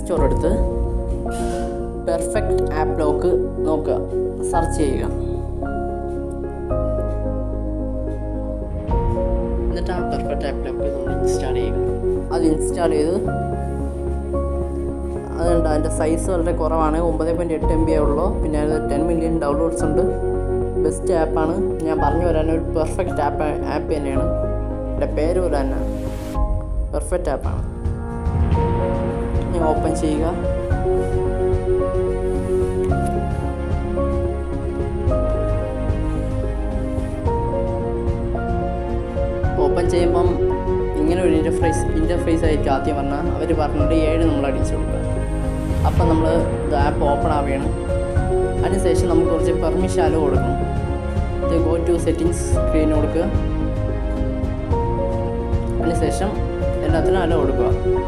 store എടുത്ത് perfect app lock നോക്കുക search ചെയ്യുക എന്നിട്ട് ആ പെർഫെക്റ്റ് ആപ്പ് ലോക്ക് നമ്മൾ ഇൻസ്റ്റാൾ ചെയ്യുക അത് ഇൻസ്റ്റാൾ ചെയ്ത് അതുണ്ട് അതിൻ്റെ സൈസ് വളരെ കുറവാണ് ഒമ്പത് പോയിൻറ്റ് എട്ട് എം ബി ഉള്ളൂ പിന്നെ അത് ടെൻ മില്യൺ ഡൗൺലോഡ്സ് ഉണ്ട് ബെസ്റ്റ് ആപ്പാണ് ഞാൻ പറഞ്ഞു വരാൻ ഒരു പെർഫെക്റ്റ് ആപ്പ് ആപ്പ് തന്നെയാണ് എൻ്റെ പേര് പോലെ തന്നെ പെർഫെക്റ്റ് ആപ്പാണ് ഞാൻ ഓപ്പൺ ചെയ്യുക ഓപ്പൺ ചെയ്യുമ്പം ഇങ്ങനെ ഒരു ഇൻ്റർഫേസ് ഇൻ്റർഫേസ് ആയിരിക്കും ആദ്യം പറഞ്ഞാൽ അവർ പറഞ്ഞിട്ട് ഏഴ് നമ്മൾ അടിച്ചു കൊടുക്കുക അപ്പം നമ്മൾ ഇത് ആപ്പ് ഓപ്പൺ ആവുകയാണ് അതിനുശേഷം നമുക്ക് കുറച്ച് പെർമിഷൻ അലോ കൊടുക്കണം ഇത് ഗോ ടു സെറ്റിങ്സ് സ്ക്രീൻ കൊടുക്കുക അതിനുശേഷം എല്ലാത്തിനും അലോ കൊടുക്കുക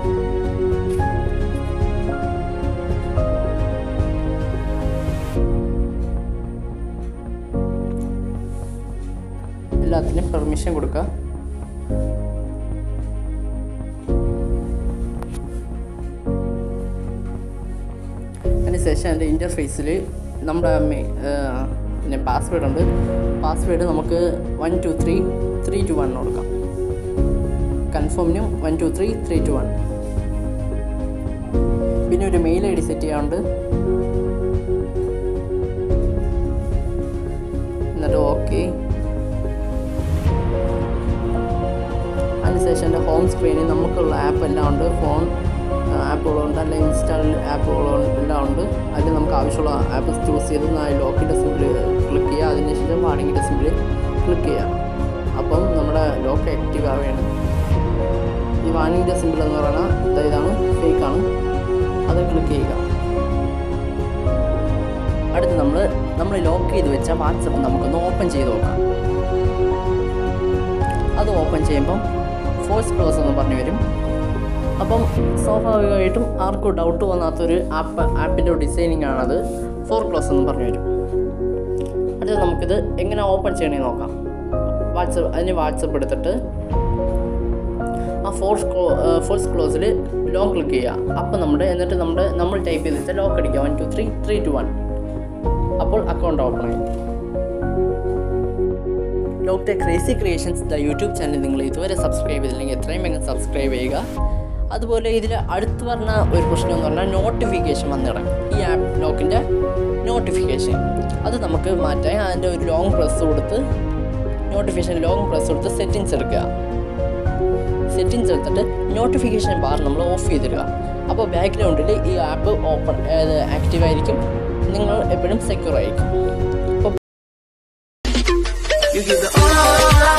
എല്ലാത്തിനും പെർമിഷൻ കൊടുക്കുക അതിനുശേഷം അതിൻ്റെ ഇൻ്റർഫേസിൽ നമ്മുടെ മെ- ആ, പിന്നെ പാസ്വേഡ് ഉണ്ട് പാസ്വേഡ് നമുക്ക് one two three three two one കൊടുക്കാം കൺഫേമിനും one two three three two one പിന്നെ ഒരു മെയിൽ ഐ ഡി സെറ്റ് ചെയ്യാറുണ്ട് എന്നിട്ട് ഓക്കെ അതിനുശേഷം എൻ്റെ ഹോം സ്ക്രീനിൽ നമുക്കുള്ള ആപ്പ് എല്ലാം ഉണ്ട് ഫോൺ ആപ്പുകളുണ്ട് അല്ലെങ്കിൽ ഇൻസ്റ്റാൾ ആപ്പുകളും എല്ലാം ഉണ്ട് അതിൽ നമുക്ക് ആവശ്യമുള്ള ആപ്പ് ചൂസ് ചെയ്ത് ലോക്കിൻ്റെ സിമ്പിൾ ക്ലിക്ക് ചെയ്യുക അതിന് ശേഷം വാണിങ്ങിൻ്റെ സിമ്പിൾ ക്ലിക്ക് ചെയ്യുക അപ്പം നമ്മുടെ ലോക്ക് ആക്റ്റീവ് ആവുകയാണ് ഈ വാണിങ്ങിൻ്റെ സിമ്പിൾ എന്ന് പറയുന്നത് ദാ ഇതാണ് ഫേക്കാണ് അത് ക്ലിക്ക് ചെയ്യുക അടുത്ത് നമ്മൾ നമ്മൾ ലോക്ക് ചെയ്ത് വെച്ച വാട്സപ്പ് നമുക്കൊന്ന് ഓപ്പൺ ചെയ്ത് നോക്കാം അത് ഓപ്പൺ ചെയ്യുമ്പം ഫോഴ്സ് ക്ലോസ് എന്ന് പറഞ്ഞു വരും അപ്പം സ്വാഭാവികമായിട്ടും ആർക്കും ഡൗട്ട് വന്നാത്തൊരു ആപ്പ് ആപ്പിൻ്റെ ഡിസൈനിങ് ആണത് ഫോർ ക്ലോസ് എന്ന് പറഞ്ഞു വരും അടുത്ത് നമുക്കിത് എങ്ങനെ ഓപ്പൺ ചെയ്യണമെന്ന് നോക്കാം വാട്സപ്പ് അതിന് വാട്സപ്പ് എടുത്തിട്ട് ആ ഫോഴ്സ് ക്ലോ ഫോഴ്സ് ക്ലോസിൽ ലോക്ക് ക്ലിക്ക് ചെയ്യുക അപ്പോൾ നമ്മുടെ എന്നിട്ട് നമ്മുടെ നമ്മൾ ടൈപ്പ് ചെയ്ത് വെച്ചാൽ ലോക്ക് അടിക്കുക one two three three two one അപ്പോൾ അക്കൗണ്ട് ഓപ്പൺ ആയി doctor crazy creations the YouTube channel നിങ്ങൾ ഇതുവരെ സബ്സ്ക്രൈബ് ചെയ്തില്ലെങ്കിൽ എത്രയും വേഗം സബ്സ്ക്രൈബ് ചെയ്യുക അതുപോലെ ഇതിൽ അടുത്ത് പറഞ്ഞ ഒരു പ്രശ്നം എന്ന് പറഞ്ഞാൽ നോട്ടിഫിക്കേഷൻ വന്നിടക്കും ഈ ആപ്പ് ലോക്കിൻ്റെ നോട്ടിഫിക്കേഷൻ അത് നമുക്ക് മാറ്റാൻ അതിൻ്റെ ഒരു ലോങ് പ്രസ് കൊടുത്ത് നോട്ടിഫിക്കേഷൻ ലോങ് പ്രസ് കൊടുത്ത് സെറ്റിങ്സ് എടുക്കുക സെറ്റിങ്സ് എടുത്തിട്ട് നോട്ടിഫിക്കേഷൻ ബാർ നമ്മൾ ഓഫ് ചെയ്തിടുക അപ്പോൾ ബാക്ക്ഗ്രൗണ്ടിൽ ഈ ആപ്പ് ഓപ്പൺ ആക്റ്റീവ് ആയിരിക്കും നിങ്ങൾ എപ്പോഴും സെക്യൂർ ആയിരിക്കും അപ്പോൾ You give it all, all, all,